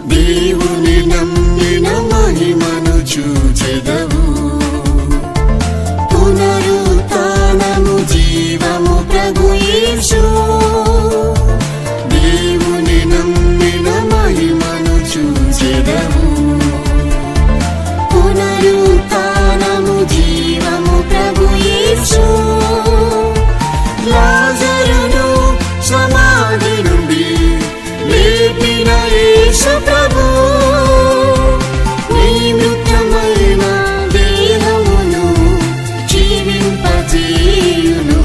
దేవుని నమ్మిన మహిమను చూచెదవు పునరుత్నము జీవము ప్రభు యేసు దేవుని నమ్మిన మహిమను చూచెదవు పునరుత్నము జీవము ప్రభు యేసు లాజరును సమాధి నుండి లేపిన యేసు ప్రభు నీ మృతమైన దేహమును జీవింపజేయును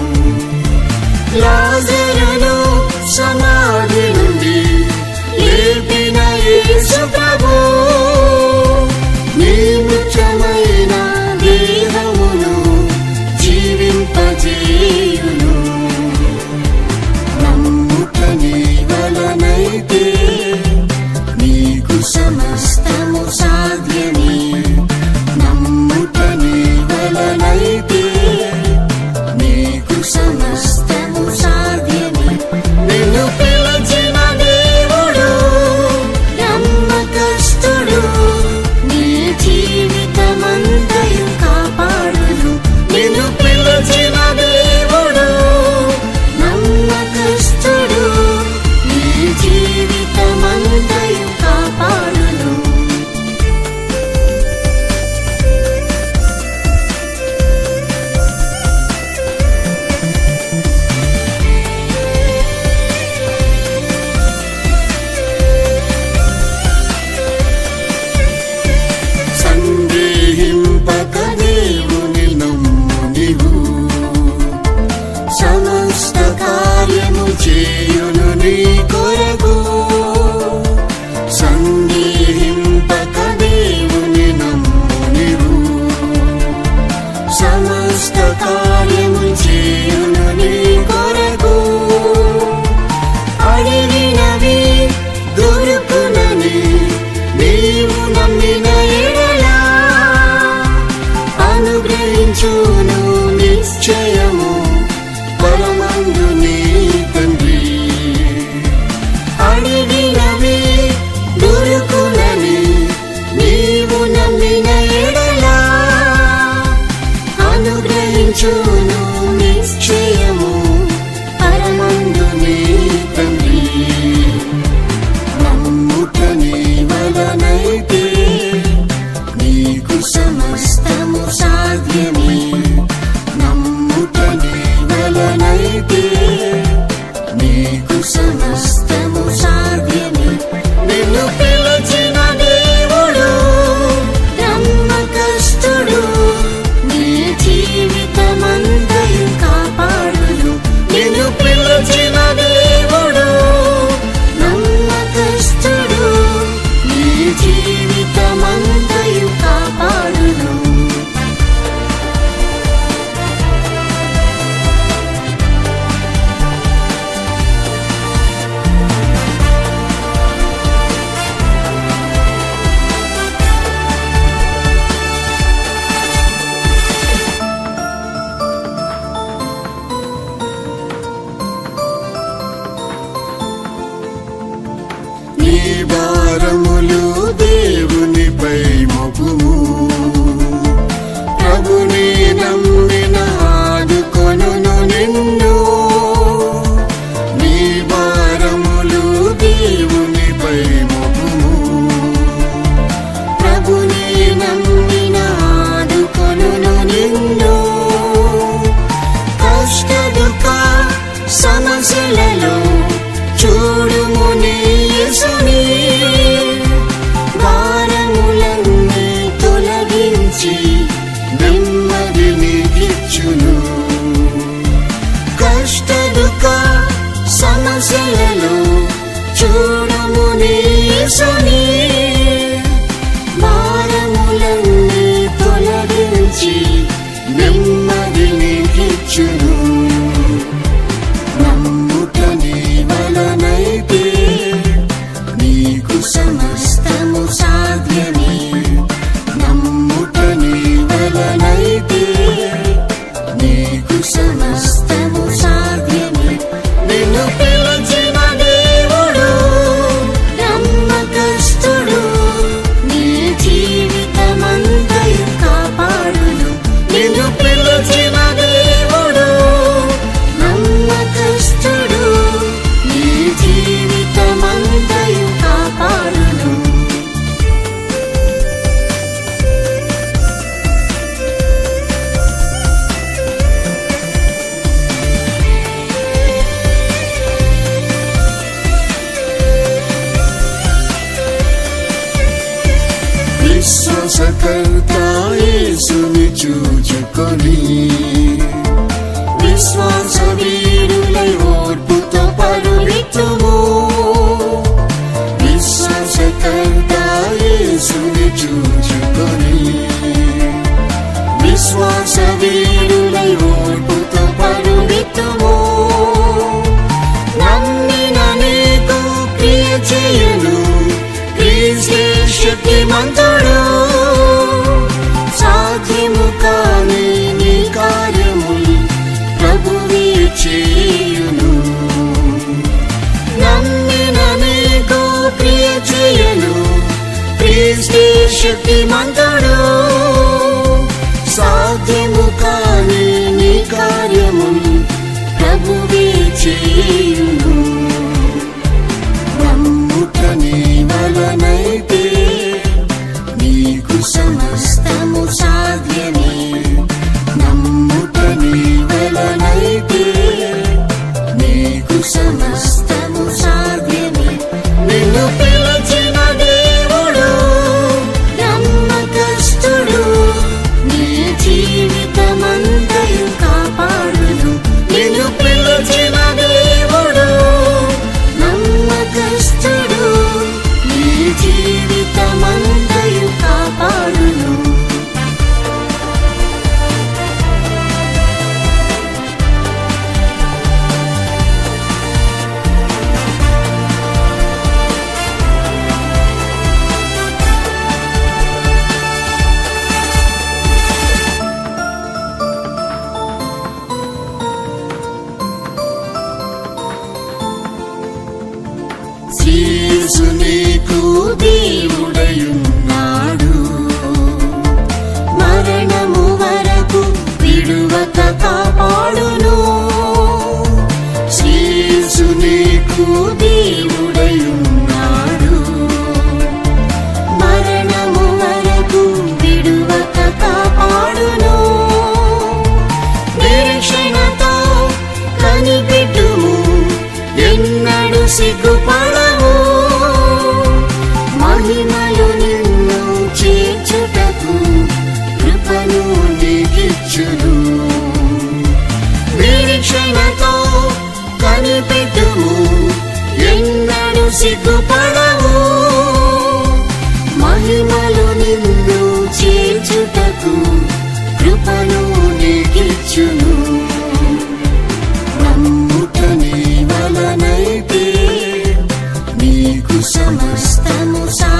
లాజరును సమాధి నుండి లేపిన యేసు ప్రభు నీ మృతమైన దేహమును జీవింపజేయును నమ్ముట నీ వలనైతే నీకు సమస్తము సాధ్యమే నమ్ముట నీ వలనైతే నీకు సమస్తము సాధ్యమే నిన్ను పిలిచిన దేవుడు నమ్మకస్తుడు నీ జీవితమంతయు కాపాడును నిన్ను పిలిచిన దేవుడు నమ్మకస్తుడు నీ జీవితమంతయు కాపాడును సందేహింపక దేవుని నమ్ము నీవు సమస్త కార్యము చేయును నీ కొరకు సందేహింపక దేవుని నమ్ము నీవు సమస్త కార్యము చేయును నీ కొరకు అడిగినవి దొరుకునని నీవు నమ్మిన ఎడలా అనుగ్రహించును నిశ్చయము పరమందు నీ తండ్రి అడిగినవి దొరుకునని నీవు నమ్మిన ఎడలా అనుగ్రహించును నిశ్చయము పరమందు నీ తండ్రి నమ్ముట నీ వలనైతే నీకు సమస్తము సాధ్యమే నమ్ముట నీ వలనైతే నీకు సమస్తము సాధ్యమే నిన్ను పిలిచిన దేవుడు నమ్మకస్తుడు నీ జీవితమంతయు కాపాడును నిన్ను పిలిచిన దేవుడు నమ్మకస్తుడు నీ జీవితమంతయు కాపాడును నీ భారములు దేవునిపై మగుము ప్రభుని నమ్మిన ఆదుకొనును నిన్ను నీ భారములు దేవునిపై మగుము ప్రభుని నమ్మిన ఆదుకొనును నిన్ను కష్ట దుఃఖ సమస్యలలో చూడుము నీ యేసుని భారములన్నీ తొలగించి నెమ్మది నీకిచ్చును కష్ట దుఃఖ సమస్యలలో చూడుము నీ యేసుని భారములన్నీ తొలగించి నెమ్మది నీకిచ్చును నమ్ముట నీ వలనైతే నీకు సమస్తము సాధ్యమే నమ్ముట నీ వలనైతే నీకు సమస్తము సాధ్యమే నిన్ను పిలిచిన దేవుడు నమ్మక విశ్వాసకర్త యేసుని చూచుకొని విశ్వాస వీరులై ఓర్పుతో పరుగెత్తుము విశ్వాసకర్త యేసుని చూచుకొని విశ్వాస వీరులై ఓర్పుతో పరుగెత్తుము నమ్మిన నీకు క్రియ చేయను క్రీస్తే శక్తిమంతుడు సాధ్యము కాని నీ కార్యము ప్రభువే చేయును నమ్మిన నీకు క్రియ చేయను క్రీస్తే శక్తిమంతుడు సాధ్యము కాని నీ కార్యము ప్రభువే చేయును నమ్ముట నీ వలనైతే నీకు సమస్తము సాధ్యమే నమ్ముట నీ వలనైతే నీకు సమస్తము సాధ్యమే నిన్ను పిలిచిన దేవుడు నమ్మకస్తుడు నీ జీవితమంతయు కాపాడును నిన్ను పిలిచిన దేవుడు నమ్మకస్తుడు నీ జీవితమంతయు కాపాడును యేసు నీకు దేవుడయున్నాడు మరణము వరకు విడువక కాపాడును యేసు నీకు దేవుడయున్నాడు మరణము వరకు విడువక కాపాడును నిరీక్షణతో కనిపెట్టుము ఎన్నడు సిగ్గుపడవు మహిమలు నిన్ను చేర్చుటకు కృపను నీకిచ్చును నిరీక్షణతో కనిపెట్టుము ఎన్నడు సిగ్గుపడవు మహిమలు నిన్ను చేర్చుటకు కృపను నీకిచ్చును నమ్ముట నీ వలనైతే నీకు సమస్తము సా